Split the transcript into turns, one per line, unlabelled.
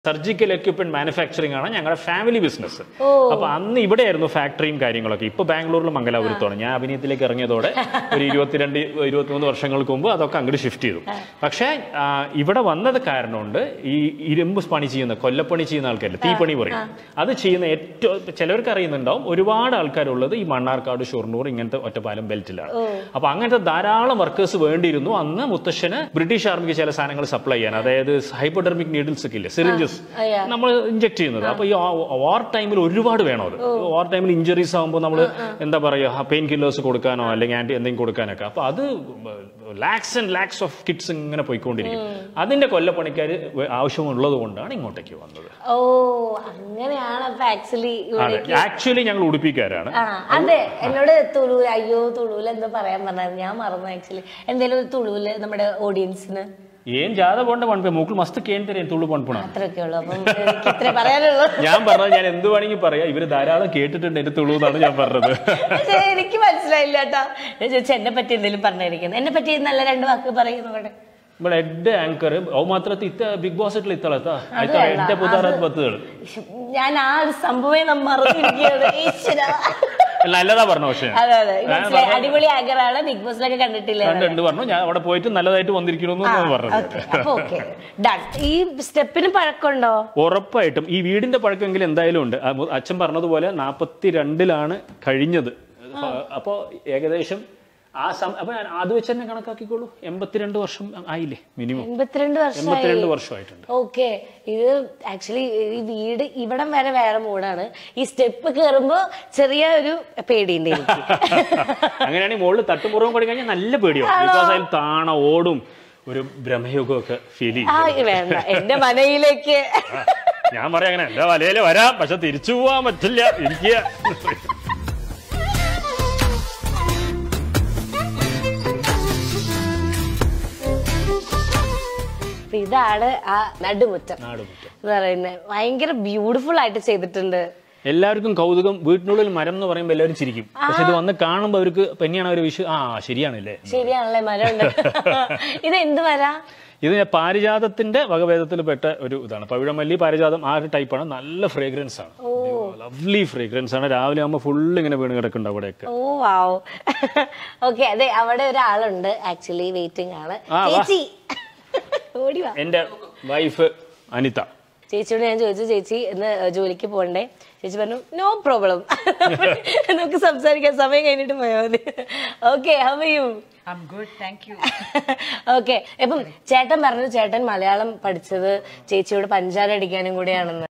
Surgical equipment manufacturing ആണ് ഞങ്ങളുടെ family business അപ്പൊ അന്ന് ഇവിടെയായിരുന്നു ഫാക്ടറിയും കാര്യങ്ങളൊക്കെ ഇപ്പൊ ബാംഗ്ലൂരിലും മംഗലാപുരത്താണ് ഞാൻ അഭിനയത്തിലേക്ക് ഇറങ്ങിയതോടെ ഒരു ഇരുപത്തിരണ്ട് ഇരുപത്തിമൂന്ന് വർഷങ്ങൾക്ക് മുമ്പ് അതൊക്കെ അങ്ങോട്ട് ഷിഫ്റ്റ് ചെയ്തു പക്ഷേ ആ, ഇവിടെ വന്നത് കാരണമുണ്ട് ഈ ഇരുമ്പ് പണി ചെയ്യുന്ന കൊല്ലപ്പണി ചെയ്യുന്ന ആൾക്കാരില്ല തീപ്പണി പറയും അത് ചെയ്യുന്ന ഏറ്റവും ഇപ്പൊ ചിലവർക്ക് അറിയുന്നുണ്ടാവും ഒരുപാട് ആൾക്കാരുള്ളത് ഈ മണ്ണാർക്കാട് ഷൊർണൂർ ഇങ്ങനത്തെ ഒറ്റപ്പാലം ബെൽറ്റിലാണ് അപ്പൊ അങ്ങനത്തെ ധാരാളം വർക്കേഴ്സ് വേണ്ടിയിരുന്നു അന്ന് മുത്തശ്ശന് ബ്രിട്ടീഷ് ആർമിക്ക് ചില സാധനങ്ങൾ സപ്ലൈ ചെയ്യാൻ അതായത് ഹൈപ്പോഡെർമിക് നീഡിൽസ് ഒക്കെ ഇല്ലേ സിറിഞ്ചസ് നമ്മൾ ഇഞ്ചെക്ട് ചെയ്യുന്നത് അപ്പൊ ഈ വാർ ടൈമിൽ ഒരുപാട് വേണം അത് വാർ ടൈമിൽ ഇഞ്ചറീസ് ആകുമ്പോൾ നമ്മൾ എന്താ പറയുക പെയിൻ കില്ലേഴ്സ് കൊടുക്കാനോ അല്ലെങ്കിൽ ആന്റി എന്തെങ്കിലും കൊടുക്കാനൊക്കെ അപ്പൊ അത് lakhs and lakhs of kids ഇങ്ങനെ പോയിക്കൊണ്ടിരിക്കും അതിന്റെ കൊല്ലപ്പണിക്കാർ ആവശ്യമുള്ളത് കൊണ്ടാണ് ഇങ്ങോട്ടേക്ക് വന്നത്
ഓ അങ്ങനെയാണ് അപ്പൊ ആക്ച്വലി
അതെ ആക്ച്വലി ഞങ്ങൾ ഉടുപ്പിക്കാരാണ്
ആ അതെ എന്നോട് തുളൂല് അയ്യോ തുളൂല് എന്താ പറയാൻ പറഞ്ഞായിരുന്നു ഞാൻ മറന്നു ആക്ച്വലി എന്തേലും ഒരു തുളൂല് നമ്മുടെ ഓഡിയൻസിന്
ಏನ್ ಜಾದ ಬೋಂಡ ಪಣ್ಪೆ ಮೂಕ್ಳು ಮಸ್ತ್ ಕೇಂತಾರೆ ತುಳು ಪಣ್ಪುಣ
അത്രയൊക്കെ ഉള്ളു അപ്പം എനിക്ക് ഇത്രേ പറയാനുള്ളൂ
ഞാൻ പറഞ്ഞത് ഞാൻ എന്ത് വേണമെങ്കിൽ പറയാം ഇവര് ധാരാളം കേട്ടിട്ടുണ്ട് എന്റെ തുളു എന്നാണ് ഞാൻ പറഞ്ഞത്
പക്ഷേ എനിക്ക് മനസ്സിലായില്ല കേട്ടോ ഞാൻ ചോദിച്ചാൽ എന്നെ പറ്റി എന്തെങ്കിലും പറഞ്ഞിരിക്കുന്നത് എന്നെ പറ്റി നല്ല രണ്ട് വാക്ക് പറയുന്നു ഇവിടെ
ಬಟ್ ಎಡ್ಡ ಆಂಕರ್ ಅವು ಮಾತ್ರ ಇತ್ತ ಬಿಗ್ ಬಾಸ್ ಇಟ್ಲ ಇತ್ತಳತ್ತ ಆಯ್ತಾ ಎಡ್ಡೆ ಪುದಾರದ ಬತ್ತಗಳು
ഞാൻ ആ ഒരു സംഭവം നമ്മ മറന്നിരിക്കുകയാണ് ഈശ്വരാ.
അല്ല നല്ലതാ പറഞ്ഞു പക്ഷേ
അതെ അതെ മനസ്സിലായി അടിപൊളി ആങ്കറാണ് ബിഗ് ബോസിലൊക്കെ കണ്ടിട്ടില്ലേ
കണ്ടുണ്ട് പറഞ്ഞു ഞാൻ അവിടെ പോയിട്ട് നല്ലതായിട്ട് വന്നിരിക്കണമെന്ന് ഞാൻ പറഞ്ഞത്
ഓക്കെ അപ്പൊ ഓക്കെ ഡൺ ഈ സ്റ്റെപ്പിന് പഴക്കമുണ്ടോ
ഉറപ്പായിട്ടും ഈ വീടിന്റെ പഴക്കമെങ്കിലും എന്തായാലും ഉണ്ട് ആ മു- അച്ഛൻ പറഞ്ഞതുപോലെ നാപ്പത്തി രണ്ടിലാണ് കഴിഞ്ഞത് അപ്പോ ഏകദേശം ആ സം അപ്പൊ ഞാൻ അത് വെച്ച് തന്നെ കണക്കാക്കിക്കോളൂ എൺപത്തിരണ്ട് വർഷം ആയില്ലേ മിനിമം
എൺപത്തിരണ്ട് വർഷമായി
എൺപത്തിരണ്ട് വർഷമായിട്ടുണ്ട്
ഓക്കെ ഇത് ആക്ച്വലി ഈ വീട് ഇവിടം വരെ വേറെ മൂടാണ് ഈ സ്റ്റെപ്പ് കയറുമ്പോ ചെറിയ ഒരു പേടിയുണ്ട് എനിക്ക്
അങ്ങനെയാണെങ്കിൽ മുകളിൽ തട്ടുമുറവും കൂടി കഴിഞ്ഞാൽ നല്ല പേടിയാവും ബിക്കോസ് അതിൽ താണ ഓടും ഒരു ഭ്രമയുഗമൊക്കെ ഫീൽ ചെയ്യും
ആ വേണ്ട എന്റെ മനയിലേക്ക്
ഞാൻ പറയാം അങ്ങനെ എന്റെ വലയില് വരാം പക്ഷെ തിരിച്ചു പോവാൻ പറ്റില്ല ഇരിക്കുക
അപ്പൊ ഇതാണ് ആ നടുമുറ്റം
നാടുമുറ്റം
എന്ന് പറയുന്നത് ഭയങ്കര ബ്യൂട്ടിഫുൾ ആയിട്ട് ചെയ്തിട്ടുണ്ട്
എല്ലാവർക്കും കൗതുകം വീട്ടിനുള്ളിൽ മരം എന്ന് പറയുമ്പോൾ എല്ലാവരും ചിരിക്കും പക്ഷെ ഇത് വന്ന് കാണുമ്പോൾ അവർക്ക് പിന്നെയാണ് അവർ വിഷു ആ ശരിയാണല്ലേ
ശരിയാണല്ലേ മരം ഉണ്ട് ഇത് എന്ത് മരാ
ഇത് പാരിജാതത്തിന്റെ വകഭേദത്തിൽ പെട്ട ഒരു ഇതാണ് പവിഴമല്ലി പാരിജാതം ആ ഒരു ടൈപ്പാണ് നല്ല ഫ്രേഗ്രൻസ് ആണ് ലവ്ലി ഫ്രേഗ്രൻസ് ആണ് രാവിലെ ആകുമ്പോൾ ഫുൾ ഇങ്ങനെ വീണ് കിടക്കുന്നുണ്ട് അവിടെയൊക്കെ
ഓ വാവ് ഓക്കെ അതെ അവിടെ ഒരാളുണ്ട് ആക്ച്വലി വെയിറ്റിംഗ് ആണ്
ആ, വാ.
ചേച്ചി ഓടി വാ
എന്റെ വൈഫ് അനിത
ചേച്ചിയോട് ഞാൻ ചോദിച്ചു ചേച്ചി ഇന്ന് ജോലിക്ക് പോകണ്ടേ ചേച്ചി പറഞ്ഞു നോ പ്രോബ്ലം നമുക്ക് സംസാരിക്കാൻ സമയം കഴിഞ്ഞിട്ട് പോയാൽ മതി okay how you
I'm good, thank you.
Okay ഇപ്പം ചേട്ടൻ പറഞ്ഞു ചേട്ടൻ മലയാളം പഠിച്ചത് ചേച്ചിയോട് പഞ്ചാര അടിക്കാനും കൂടിയാണെന്ന്